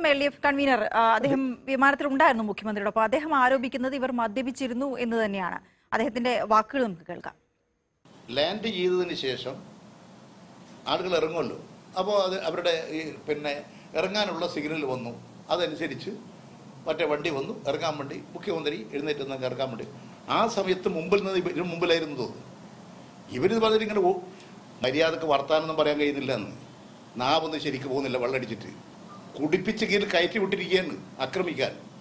L D F convener ആ, അദ്ദേഹം വിമാനത്തിൽ ഉണ്ടായിരുന്നു മുഖ്യമന്ത്രിയോടൊപ്പം അദ്ദേഹം ആരോപിക്കുന്നത് ഇവർ മദ്യപിച്ചിരുന്നു എന്ന് തന്നെയാണ് അദ്ദേഹത്തിന്റെ വാക്കുകൾ നമുക്ക് കേൾക്കാം ലാൻഡ് ചെയ്തതിന് ശേഷം ആളുകൾ ഇറങ്ങുമല്ലോ അപ്പോൾ അത് അവരുടെ ഈ പിന്നെ ഇറങ്ങാനുള്ള സിഗ്നൽ വന്നു അതനുസരിച്ച് മറ്റേ വണ്ടി വന്നു ഇറങ്ങാൻ വേണ്ടി മുഖ്യമന്ത്രി എഴുന്നേറ്റ് നിന്ന് ഇറങ്ങാൻ വേണ്ടി ആ സമയത്ത് മുമ്പിൽ നിന്ന് ഇവർ മുമ്പിലായിരുന്നു തോന്നുന്നു ഇവരിത് പറഞ്ഞിട്ട് ഇങ്ങനെ ഓ- മര്യാദക്ക് വർത്താനൊന്നും പറയാൻ കഴിയുന്നില്ല എന്ന് നാവൊന്നും ശരിക്ക് പോകുന്നില്ല വെള്ളമടിച്ചിട്ട് കുടിപ്പിച്ച് കീഴിൽ കയറ്റി വിട്ടിരിക്കുകയാണ് ആക്രമിക്കാൻ